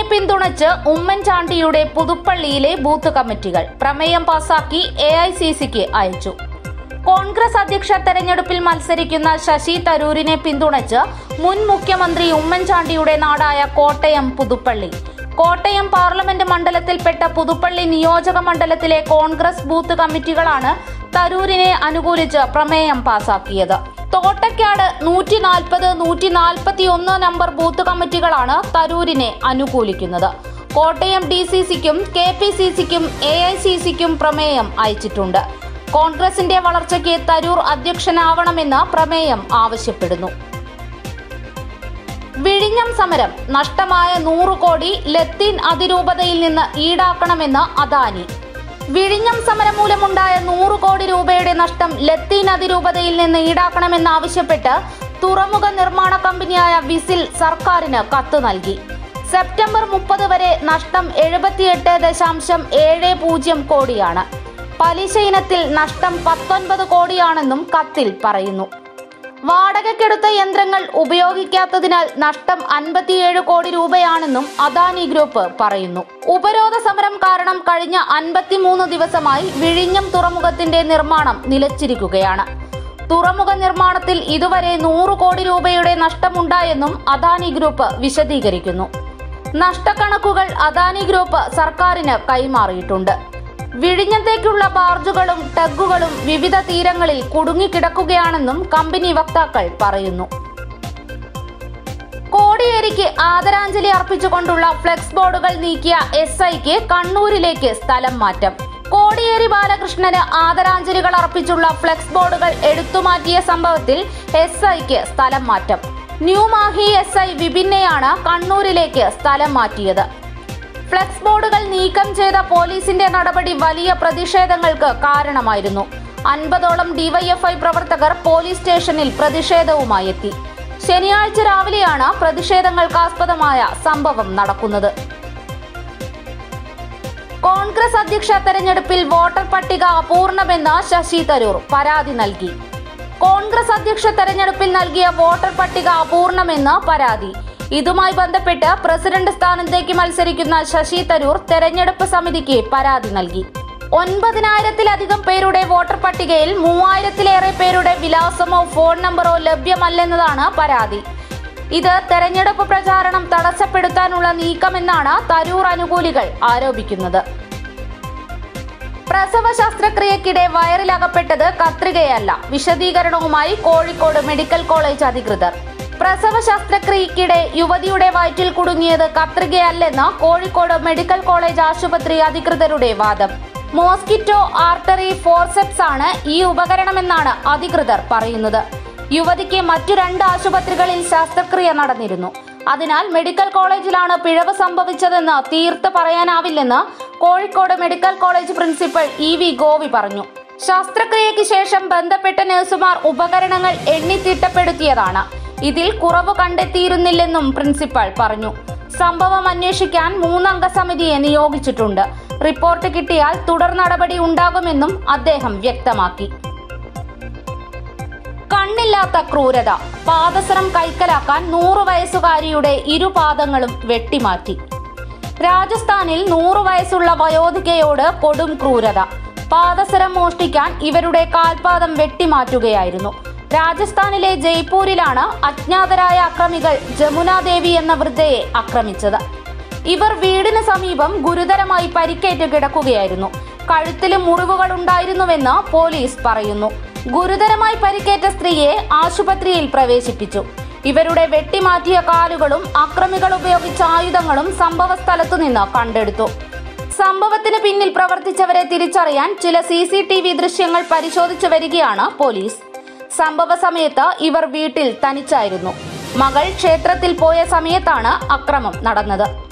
പിന്തുണച്ച് ഉമ്മൻചാണ്ടിയുടെ പുതുപ്പള്ളിയിലെ ബൂത്ത് കമ്മിറ്റികൾ പ്രമേയം പാസാക്കി എ ഐ സി സിക്ക് അയച്ചു കോൺഗ്രസ് അധ്യക്ഷ തെരഞ്ഞെടുപ്പിൽ മത്സരിക്കുന്ന ശശി തരൂരിനെ പിന്തുണച്ച് മുൻ മുഖ്യമന്ത്രി ഉമ്മൻചാണ്ടിയുടെ നാടായ കോട്ടയം പുതുപ്പള്ളി കോട്ടയം പാർലമെന്റ് മണ്ഡലത്തിൽപ്പെട്ട പുതുപ്പള്ളി നിയോജക മണ്ഡലത്തിലെ കോൺഗ്രസ് ബൂത്ത് കമ്മിറ്റികളാണ് തരൂരിനെ അനുകൂലിച്ച് പ്രമേയം പാസാക്കിയത് തോട്ടയ്ക്കാട് നൂറ്റി നാൽപ്പത് നൂറ്റി നാൽപ്പത്തി ഒന്ന് നമ്പർ ബൂത്ത് കമ്മിറ്റികളാണ് തരൂരിനെ അനുകൂലിക്കുന്നത് കോട്ടയം ഡി സി സിക്കും കെ പി സി സിക്കും എ ഐ സി സിക്കും പ്രമേയം അയച്ചിട്ടുണ്ട് കോൺഗ്രസിന്റെ വളർച്ചയ്ക്ക് തരൂർ അധ്യക്ഷനാവണമെന്ന് പ്രമേയം ആവശ്യപ്പെടുന്നു വിഴിഞ്ഞം സമരം നഷ്ടമായ നൂറ് കോടി ലത്തീൻ അതിരൂപതയിൽ നിന്ന് ഈടാക്കണമെന്ന് അദാനി വിഴിഞ്ഞം സമരം മൂലമുണ്ടായ നൂറ് കോടി രൂപയുടെ നഷ്ടം ലത്തീൻ അതിരൂപതയിൽ നിന്ന് ഈടാക്കണമെന്നാവശ്യപ്പെട്ട് തുറമുഖ നിർമ്മാണ കമ്പനിയായ വിസിൽ സർക്കാരിന് കത്ത് നൽകി സെപ്റ്റംബർ മുപ്പത് വരെ നഷ്ടം എഴുപത്തിയെട്ട് ദശാംശം ഏഴ് പൂജ്യം കോടിയാണ് പലിശ ഇനത്തിൽ നഷ്ടം പത്തൊൻപത് കോടിയാണെന്നും കത്തിൽ പറയുന്നു വാടകയ്ക്കെടുത്ത യന്ത്രങ്ങൾ ഉപയോഗിക്കാത്തതിനാൽ നഷ്ടം അൻപത്തിയേഴ് കോടി രൂപയാണെന്നും അദാനി ഗ്രൂപ്പ് പറയുന്നു ഉപരോധ സമരം കാരണം കഴിഞ്ഞ അൻപത്തിമൂന്ന് ദിവസമായി വിഴിഞ്ഞം തുറമുഖത്തിന്റെ നിർമ്മാണം നിലച്ചിരിക്കുകയാണ് തുറമുഖ നിർമ്മാണത്തിൽ ഇതുവരെ നൂറ് കോടി രൂപയുടെ നഷ്ടമുണ്ടായെന്നും അദാനി ഗ്രൂപ്പ് വിശദീകരിക്കുന്നു നഷ്ടക്കണക്കുകൾ അദാനി ഗ്രൂപ്പ് സർക്കാരിന് കൈമാറിയിട്ടുണ്ട് വിഴിഞ്ഞത്തേക്കുള്ള ബാർജുകളും ടഗുകളും വിവിധ തീരങ്ങളിൽ കുടുങ്ങിക്കിടക്കുകയാണെന്നും കമ്പനി വക്താക്കൾ പറയുന്നു കോടിയേരിക്ക് ആദരാഞ്ജലി അർപ്പിച്ചുകൊണ്ടുള്ള ഫ്ലെക്സ് ബോർഡുകൾ നീക്കിയ എസ് ഐക്ക് കണ്ണൂരിലേക്ക് സ്ഥലം മാറ്റം കോടിയേരി ബാലകൃഷ്ണന് ആദരാഞ്ജലികൾ അർപ്പിച്ചുള്ള ഫ്ലെക്സ് ബോർഡുകൾ എടുത്തുമാറ്റിയ സംഭവത്തിൽ എസ് ഐക്ക് സ്ഥലം മാറ്റം ന്യൂ മാഹി എസ് ഐ വിപിന്നെയാണ് കണ്ണൂരിലേക്ക് സ്ഥലം മാറ്റിയത് ഫ്ലെക്സ് ബോർഡുകൾ നീക്കം ചെയ്ത പോലീസിന്റെ നടപടി വലിയ പ്രതിഷേധങ്ങൾക്ക് കാരണമായിരുന്നു അൻപതോളം ഡിവൈഎഫ്ഐ പ്രവർത്തകർ പോലീസ് സ്റ്റേഷനിൽ പ്രതിഷേധവുമായി എത്തി ശനിയാഴ്ച രാവിലെയാണ് പ്രതിഷേധങ്ങൾക്കാസ്പദമായ സംഭവം നടക്കുന്നത് കോൺഗ്രസ് അധ്യക്ഷ തെരഞ്ഞെടുപ്പിൽ വോട്ടർ പട്ടിക അപൂർണമെന്ന് ശശി തരൂർ പരാതി നൽകി കോൺഗ്രസ് അധ്യക്ഷ തെരഞ്ഞെടുപ്പിൽ നൽകിയ വോട്ടർ പട്ടിക അപൂർണമെന്ന് പരാതി ഇതുമായി ബന്ധപ്പെട്ട് പ്രസിഡന്റ് സ്ഥാനത്തേക്ക് മത്സരിക്കുന്ന ശശി തരൂർ തെരഞ്ഞെടുപ്പ് സമിതിക്ക് പരാതി നൽകി ഒൻപതിനായിരത്തിലധികം പേരുടെ വോട്ടർ പട്ടികയിൽ മൂവായിരത്തിലേറെ പേരുടെ വിലാസമോ ഫോൺ നമ്പറോ ലഭ്യമല്ലെന്നതാണ് പരാതി ഇത് തെരഞ്ഞെടുപ്പ് പ്രചാരണം തടസ്സപ്പെടുത്താനുള്ള നീക്കമെന്നാണ് തരൂർ അനുകൂലികൾ ആരോപിക്കുന്നത് പ്രസവ ശസ്ത്രക്രിയക്കിടെ വയറിലകപ്പെട്ടത് കത്രികയല്ല വിശദീകരണവുമായി കോഴിക്കോട് മെഡിക്കൽ കോളേജ് അധികൃതർ പ്രസവ ശസ്ത്രക്രിയക്കിടെ യുവതിയുടെ വയറ്റിൽ കുടുങ്ങിയത് കത്രികയല്ലെന്ന് കോഴിക്കോട് മെഡിക്കൽ കോളേജ് ആശുപത്രി അധികൃതരുടെ വാദം മോസ്കിറ്റോ ആർട്ടറി ഫോർസെപ്സ് ആണ് ഈ ഉപകരണമെന്നാണ് അധികൃതർ പറയുന്നത് യുവതിക്ക് മറ്റു രണ്ട് ആശുപത്രികളിൽ ശസ്ത്രക്രിയ നടന്നിരുന്നു അതിനാൽ മെഡിക്കൽ കോളേജിലാണ് പിഴവ് സംഭവിച്ചതെന്ന് തീർത്ത് പറയാനാവില്ലെന്ന് Kozhikode medical college principal E V ഗോവി പറഞ്ഞു ശസ്ത്രക്രിയയ്ക്ക് ശേഷം ബന്ധപ്പെട്ട നഴ്സുമാർ ഉപകരണങ്ങൾ എണ്ണിത്തിട്ടപ്പെടുത്തിയതാണ് ഇതിൽ കുറവ് കണ്ടെത്തിയിരുന്നില്ലെന്നും പ്രിൻസിപ്പൽ പറഞ്ഞു സംഭവം അന്വേഷിക്കാൻ മൂന്നംഗ സമിതിയെ നിയോഗിച്ചിട്ടുണ്ട് റിപ്പോർട്ട് കിട്ടിയാൽ തുടർ നടപടി ഉണ്ടാകുമെന്നും അദ്ദേഹം വ്യക്തമാക്കി കണ്ണില്ലാത്ത ക്രൂരത പാദസരം കൈക്കലാക്കാൻ നൂറു വയസ്സുകാരിയുടെ ഇരുപാദങ്ങളും വെട്ടിമാറ്റി രാജസ്ഥാനിൽ നൂറു വയസ്സുള്ള വയോധികയോട് കൊടും ക്രൂരത പാദസരം മോഷ്ടിക്കാൻ ഇവരുടെ കാൽപാദം വെട്ടിമാറ്റുകയായിരുന്നു രാജസ്ഥാനിലെ ജയ്പൂരിലാണ് അജ്ഞാതരായ അക്രമികൾ ജമുന ദേവി എന്ന വൃദ്ധയെ ആക്രമിച്ചത് ഇവർ വീടിന് സമീപം ഗുരുതരമായി പരിക്കേറ്റ് കിടക്കുകയായിരുന്നു കഴുത്തില് മുറിവുകൾ ഉണ്ടായിരുന്നുവെന്ന് പോലീസ് പറയുന്നു ഗുരുതരമായി പരിക്കേറ്റ സ്ത്രീയെ ആശുപത്രിയിൽ പ്രവേശിപ്പിച്ചു ഇവരുടെ വെട്ടിമാറ്റിയ കാലുകളും അക്രമികൾ ഉപയോഗിച്ച ആയുധങ്ങളും സംഭവ സ്ഥലത്തു നിന്ന് കണ്ടെടുത്തു സംഭവത്തിന് പിന്നിൽ പ്രവർത്തിച്ചവരെ തിരിച്ചറിയാൻ ചില സി സി ടി വി ദൃശ്യങ്ങൾ പരിശോധിച്ചു വരികയാണ് പോലീസ് സംഭവ സമയത്ത് ഇവർ വീട്ടിൽ തനിച്ചായിരുന്നു മകൾ ക്ഷേത്രത്തിൽ പോയ സമയത്താണ് അക്രമം നടന്നത്